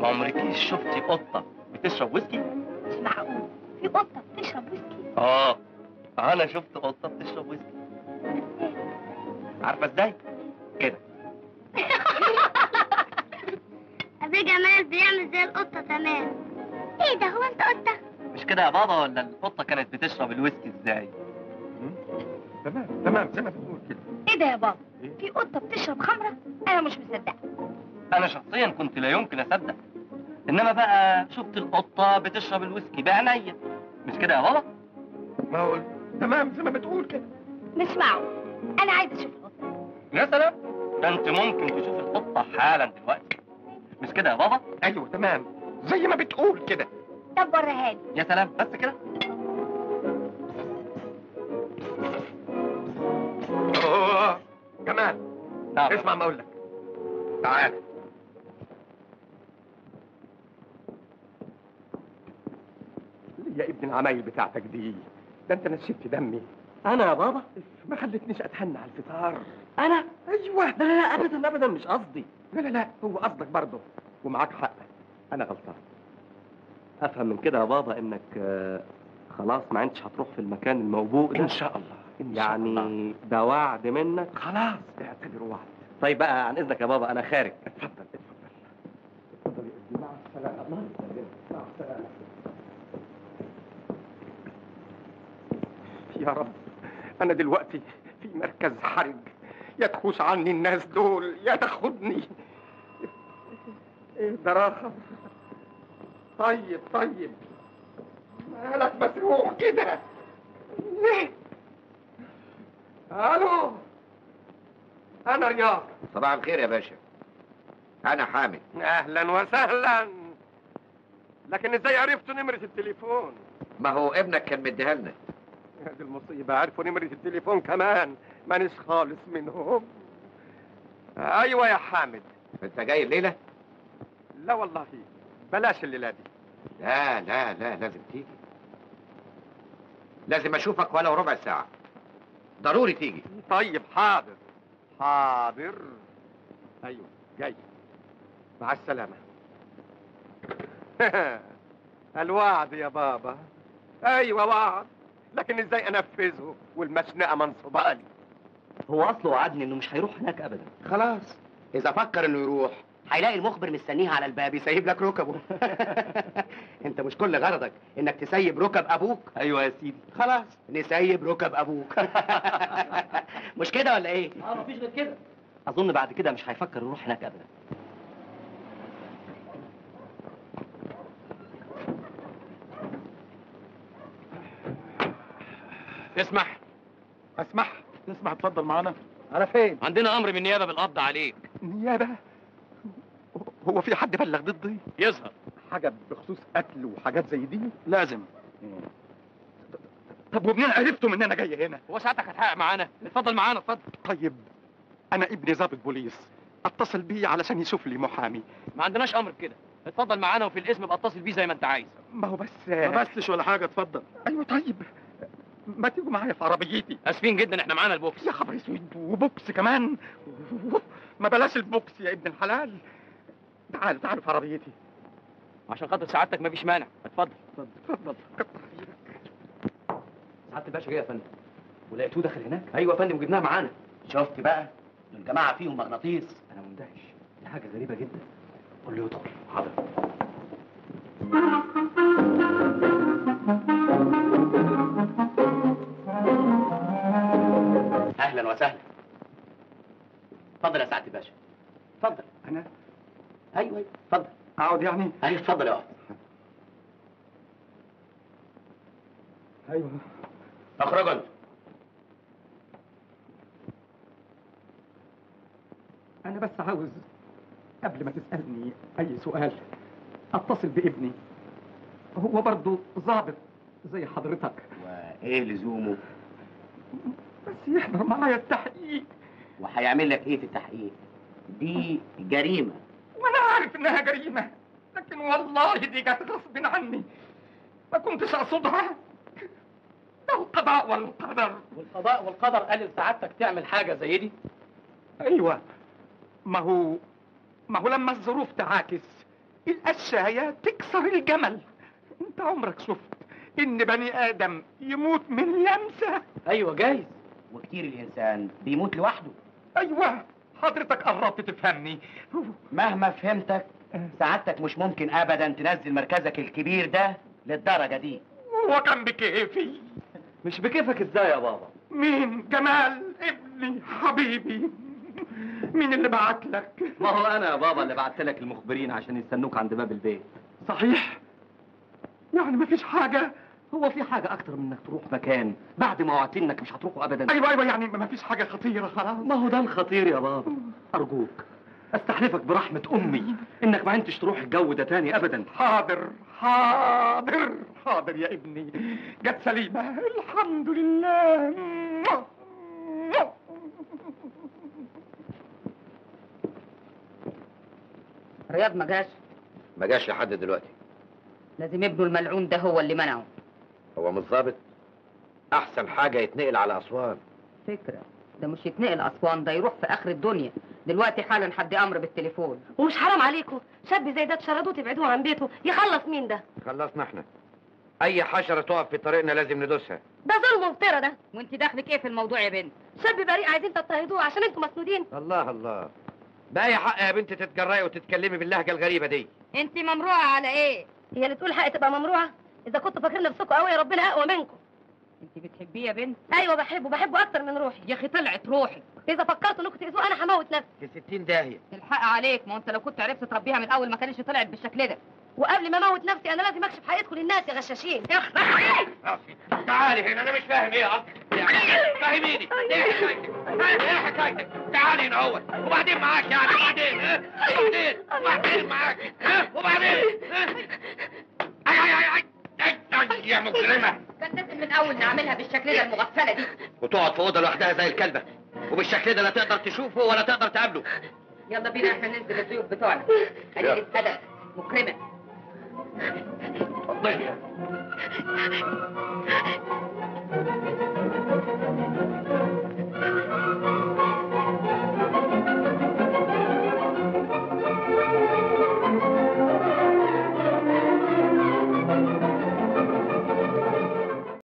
ما عمركيش شفتي قطه بتشرب ويسكي مش معقول في قطه بتشرب ويسكي اه انا شفت قطه بتشرب ويسكي عارفه ازاي كده ابي جمال بيعمل زي القطه تمام ايه ده هو انت قطه مش كده يا بابا ولا القطه كانت بتشرب الويسكي ازاي تمام تمام زي ما بتقول كده ايه ده يا بابا في قطه بتشرب خمره انا مش مصدقه انا شخصيا كنت لا يمكن اصدق انما بقى شفت القطه بتشرب الويسكي بعينيا مش كده يا بابا ما هو تمام زي ما بتقول كده مش معقول انا عايزه اشوف القطه يا سلام ده انت ممكن تشوف القطه حالا دلوقتي مش كده يا بابا ايوه تمام زي ما بتقول كده طب وريها لي يا سلام بس كده أوه. كمان نعم اسمع ما اقول لك تعال يا ابن العمايل بتاعتك دي ده انت نشفت دمي انا يا بابا ما خلتنيش اتهنى على الفطار انا ايوه لا لا لا ابدا ابدا مش قصدي لا لا لا هو قصدك برضه ومعاك حق انا غلطان افهم من كده يا بابا انك آه، خلاص ما عدتش هتروح في المكان الموبوء ده ان شاء الله ان شاء الله يعني ده وعد منك خلاص اعتبره وعد طيب بقى عن اذنك يا بابا انا خارج اتفضل اتفضل اتفضل يا ابني مع السلامه الله يسلمك مع السلامه يا رب انا دلوقتي في مركز حرج يا تخوش عني الناس دول يا تاخدني ايه ده راخر طيب طيب مالك مسروق كده إيه؟ الو انا رياض صباح الخير يا باشا انا حامد اهلا وسهلا لكن ازاي عرفتوا نمرة التليفون؟ ما هو ابنك كان مديها لنا هذه المصيبة عرفوا نمرة التليفون كمان مانيش خالص منهم ايوه يا حامد انت جاي الليله لا والله بلاش الليلة دي لا لا لا لازم تيجي لازم اشوفك ولو ربع ساعه ضروري تيجي طيب حاضر حاضر ايوه جاي مع السلامة الوعد يا بابا ايوه وعد لكن ازاي انفذه والمشنقة منصوبة لي هو اصله وعدني انه مش هيروح هناك ابدا خلاص اذا فكر انه يروح هيلاقي المخبر مستنيه على الباب يسيب لك ركبه انت مش كل غرضك انك تسيب ركب ابوك ايوه يا سيدي خلاص نسيب ركب ابوك مش كده ولا ايه اه مفيش غير كده اظن بعد كده مش هيفكر يروح هناك ابدا اسمح اسمح تسمح تفضل معانا على فين عندنا امر من النيابه بالقبض عليك نيابة هو في حد بلغ ضدي يظهر حاجة بخصوص قتل وحاجات زي دي لازم طب ومنين عرفتوا ان انا جاي هنا هو ساعتك هتحقق معانا اتفضل معانا اتفضل طيب انا ابني ضابط بوليس اتصل بيه علشان يشوف لي محامي ما عندناش امر بكده اتفضل معانا وفي الاسم ابقى اتصل بيه زي ما انت عايز ما هو بس ما بسلش ولا حاجه اتفضل ايوه طيب ما تيجوا معايا في عربيتي اسفين جدا احنا معانا البوكس يا خبر اسود وبوكس كمان ما بلاش البوكس يا ابن الحلال تعال تعال في عربيتي عشان خاطر سعادتك مفيش مانع اتفضل اتفضل كتر خيرك سعاده الباشا جه يا فندم ولقيتوه داخل هناك ايوه يا فندم وجبناه معانا شفت بقى الجماعه فيهم مغناطيس انا مندهش دي حاجه غريبه جدا قول له يدخل حاضر اهلا وسهلا اتفضل يا سعاده الباشا اتفضل انا ايوه ايوه اتفضل اقعد يعني ايوه اتفضل يا اقعد ايوه اخرجوا انتوا انا بس عاوز قبل ما تسالني اي سؤال اتصل بابني هو برضه ظابط زي حضرتك وايه لزومه بس يحضر معايا التحقيق وهيعمل لك ايه في التحقيق دي جريمه وانا عارف انها جريمه لكن والله دي جت غصب عني ما كنتش اقصدها ده القضاء والقدر والقضاء والقدر قال لسعادتك تعمل حاجه زي دي ايوه ما هو ما هو لما الظروف تعاكس القشاية تكسر الجمل انت عمرك شفت ان بني ادم يموت من لمسة ايوه جايز وكتير الانسان بيموت لوحده ايوه حضرتك قربت تفهمني مهما فهمتك سعادتك مش ممكن ابدا تنزل مركزك الكبير ده للدرجه دي هو كان بكيفي مش بكيفك ازاي يا بابا مين جمال ابني حبيبي مين اللي بعت لك ما هو انا يا بابا اللي بعت لك المخبرين عشان يستنوك عند باب البيت صحيح يعني مفيش حاجة هو في حاجه اكتر من انك تروح مكان بعد ما وعدتني انك مش هتروحه ابدا ايوه ايوه يعني مفيش حاجة خطيرة خلاص ما هو ده الخطير يا بابا ارجوك استحلفك برحمه امي انك ما انتش تروح الجو ده تاني ابدا حاضر حاضر حاضر يا ابني جت سليمة الحمد لله رياض ما جاش ما جاش لحد دلوقتي لازم ابنه الملعون ده هو اللي منعه هو مش ظابط احسن حاجه يتنقل على اسوان فكرة ده مش يتنقل أسوان ده يروح في آخر الدنيا دلوقتي حالا حد أمر بالتليفون ومش حرام عليكم شاب زي ده تشردوه تبعدوه عن بيته يخلص مين ده خلصنا احنا اي حشره تقف في طريقنا لازم ندوسها ده ظلم وفترة ده وانت داخلك ايه في الموضوع يا بنت شاب بريء عايزين تضطهدوه عشان انتوا مسنودين الله الله بأي حق يا بنت تتجرأي وتتكلمي باللهجه الغريبه دي انت ممروعة على ايه هي اللي تقول حق تبقى ممروعة إذا كنتوا فاكرين نفسكم قوي ربنا أقوى منكم انت بتحبيه يا بنت أيوة بحبه بحبه أكتر من روحي يا اخي طلعت روحك إذا فكرتوا إنكم تأذوه أنا هموت نفسي في ستين داهيه الحق عليك ما انت لو كنت عرفت تربيها من الاول ما كانش طلعت بالشكل ده وقبل ما اموت نفسي انا لازم اكشف حقيقتكم للناس يا غشاشين تعالي هنا انا مش فاهم ايه قصدك فاهميني ايه حكايتك ايه حكايتك تعالي هنا اهو وبعدين معاك يعني وبعدين ها وبعدين وبعدين معاك ها وبعدين ها اي اي اي اي أي- أي يا مجرمه كان لازم من الاول نعملها بالشكل ده المغفله دي وتقعد في اوضه لوحدها زي الكلبه وبالشكل ده لا تقدر تشوفه ولا تقدر تقابله يلا بينا احنا ننزل الضيوف بتوعنا قليلة ادب مكرمه اتفضلي